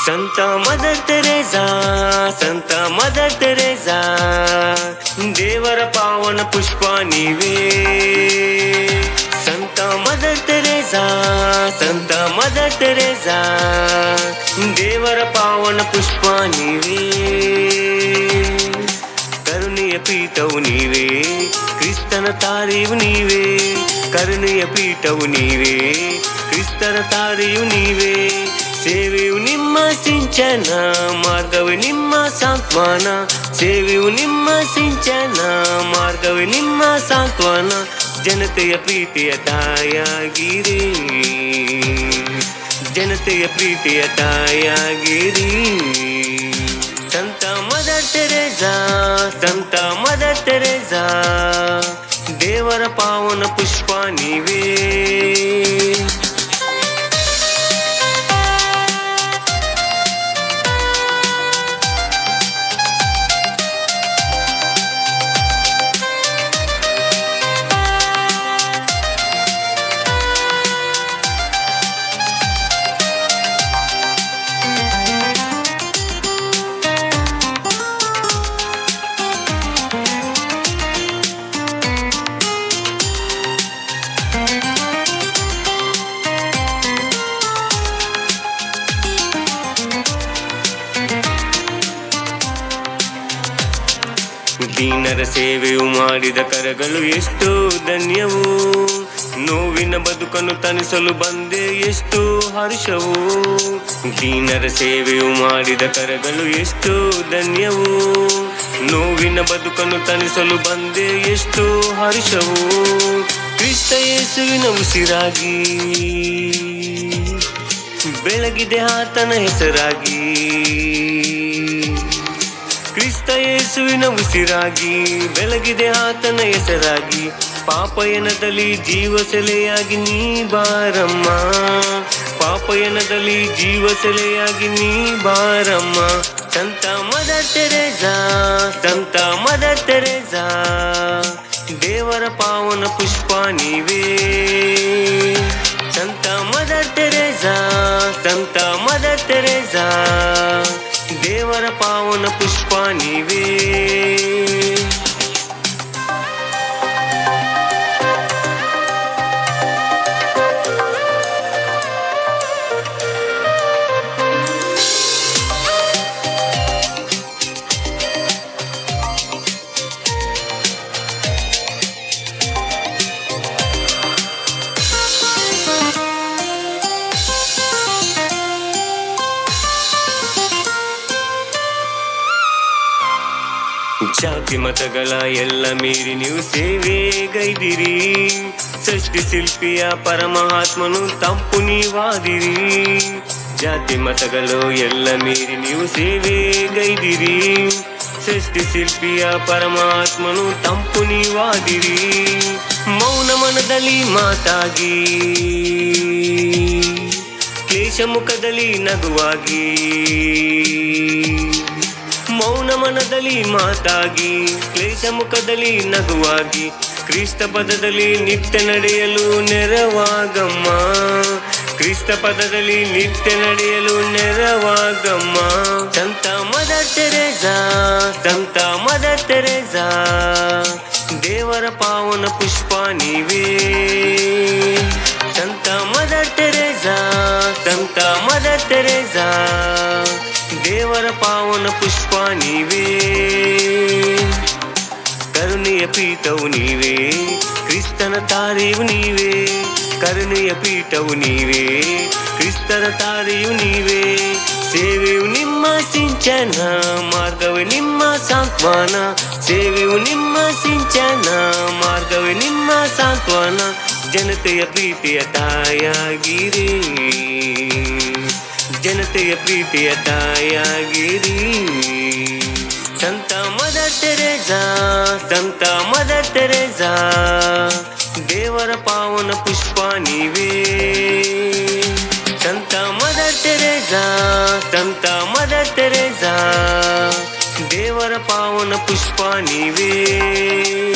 ಸಂತ Mother Teresa ಸಂತ Mother Teresa ದೇವರ ಪಾವನ ಪುಷ್ಪ ನೀವೇ ಸಂತ ಮದರ್ ತೆರೇಸಾ ಸಂತ ಮದರ್ ತೆರೇಸಾ ದೇವರ ಪಾವನ ಪುಷ್ಪ ನೀವೇ ಕರುಣೆಯ ಪೀಠವು ನೀವೇ ಕ್ರಿಸ್ತನ ತಾರೆಯು ನೀವೇ ಕರುಣೆಯ ಪೀಠವು ನೀವೇ ಕ್ರಿಸ್ತನ ತಾರೆಯು ನೀವೇ ಸೇವೆಯು ನಿಮ್ಮ ಸಿಂಚನ ಮಾರ್ಗವೇ ನಿಮ್ಮ ಸಾಂತ್ವನ ಸೇವೆಯು ನಿಮ್ಮ ಸಿಂಚನ ಮಾರ್ಗವೇ ನಿಮ್ಮ ಸಾಂತ್ವನ ಜನತೆಯ ಪ್ರೀತಿಯ ತಾಯಾಗಿರಿ ಜನತೆಯ ಪ್ರೀತಿಯ ತಾಯಾಗಿರಿ ಸಂತ ಮದರ್ ತೆರೇಸಾ ಸಂತ ಮದರ್ ತೆರೇಸಾ ದೇವರ ಪಾವನ ಪುಷ್ಪ ನೀವೇ ದೀನರ ಸೇವೆಯು ಮಾಡಿದ ಕರಗಳು ಎಷ್ಟು ಧನ್ಯವು ನೋವಿನ ಬದುಕನ್ನು ತನಿಸಲು ಬಂದೆ ಎಷ್ಟು ಹರ್ಷವು ದೀನರ ಸೇವೆಯು ಮಾಡಿದ ಕರಗಳು ಎಷ್ಟು ಧನ್ಯವು ನೋವಿನ ಬದುಕನ್ನು ತನಿಸಲು ಬಂದೆ ಎಷ್ಟು ಹರ್ಷವು ಕ್ರಿಸ್ತ ಯೇಸುವಿನ ಉಸಿರಾಗಿ ಬೆಳಗಿದೆ ಆತನ ಹೆಸರಾಗಿ ಕ್ರಿಸ್ತ ಯೇಸುವಿನ ಉಸಿರಾಗಿ ಬೆಳಗಿದೆ ಆತನ ಹೆಸರಾಗಿ ಪಾಪಯನದಲ್ಲಿ ಜೀವ ಸೆಲೆಯಾಗಿ ನೀ ಬಾರಮ್ಮ ಪಾಪಯನದಲ್ಲಿ ಜೀವ ಸೆಲೆಯಾಗಿ ನೀ ಬಾರಮ್ಮ ಸಂತ ಮದರ್ ತೆರೇಸಾ ಸಂತ ಮದರ್ ತೆರೇಸಾ ದೇವರ ಪಾವನ ಪುಷ್ಪ ನೀವೇ ಸಂತ ಮದರ್ ತೆರೇಸಾ ಸಂತ ಮದರ್ ತೆರೇಸಾ ದೇವರ ಪಾವನ ಪುಷ್ಪ ನೀವೇ ಜಾತಿ ಮತಗಳ ಎಲ್ಲ ಮೀರಿ ನೀವು ಸೇವೆ ಗೈದಿರಿ ಸೃಷ್ಟಿ ಶಿಲ್ಪಿಯ ಪರಮಾತ್ಮನು ತಂಪು ನೀವಾದಿರಿ ಜಾತಿ ಮತಗಳು ಎಲ್ಲ ಮೀರಿ ನೀವು ಸೇವೆ ಗೈದಿರಿ ಸೃಷ್ಟಿ ಶಿಲ್ಪಿಯ ಪರಮಾತ್ಮನು ತಂಪು ನೀವಾದಿರಿ ಮೌನ ಮನದಲ್ಲಿ ಮಾತಾಗಿ ಕ್ಲೇಶ ಮುಖದಲ್ಲಿ ನಗುವಾಗಿ ಮೌನ ಮನದಲ್ಲಿ ಮಾತಾಗಿ ಕ್ಲೇಶ ಮುಖದಲ್ಲಿ ನಗುವಾಗಿ ಕ್ರಿಸ್ತ ಪದದಲ್ಲಿ ನಿತ್ಯ ನಡೆಯಲು ನೆರವಾಗಮ್ಮ ಕ್ರಿಸ್ತ ಪದದಲ್ಲಿ ನಿತ್ಯ ನಡೆಯಲು ನೆರವಾಗಮ್ಮ ಸಂತ ಮದರ್ ತೆರೇಸಾ ಸಂತ ಮದರ್ ತೆರೇಸಾ ದೇವರ ಪಾವನ ಪುಷ್ಪ ನೀವೇ ಸಂತ ಮದರ್ ತೆರೇಸಾ ಸಂತ ಮದರ್ ತೆರೇಸಾ ದೇವರ ಪಾವನ ಪುಷ್ಪ ನೀವೇ ಕರುಣೆಯ ಪೀಠವು ನೀವೇ ಕ್ರಿಸ್ತನ ತಾರೆಯು ನೀವೇ ಕರುಣೆಯ ಪೀಠವು ನೀವೇ ಕ್ರಿಸ್ತನ ತಾರೆಯು ನೀವೇ ಸೇವೆಯು ನಿಮ್ಮ ಸಿಂಚನ ಮಾರ್ಗವೇ ನಿಮ್ಮ ಸಾಂತ್ವನ ಸೇವೆಯು ನಿಮ್ಮ ಸಿಂಚನ ಮಾರ್ಗವೇ ನಿಮ್ಮ ಸಾಂತ್ವನ ಜನತೆಯ ಪ್ರೀತಿಯ ತಾಯಾಗಿರಿ ಜನತೆಯ ಪ್ರೀತಿಯ ತಾಯಾಗಿರಿ ಸಂತ ಮದರ್ ತೆರೇಸಾ ಸಂತ ಮದರ್ ತೆರೇಸಾ ದೇವರ ಪಾವನ ಪುಷ್ಪ ನೀವೇ ಸಂತ ಮದರ್ ತೆರೇಸಾ ಸಂತ ಮದರ್ ತೆರೇಸಾ ದೇವರ ಪಾವನ ಪುಷ್ಪ ನೀವೇ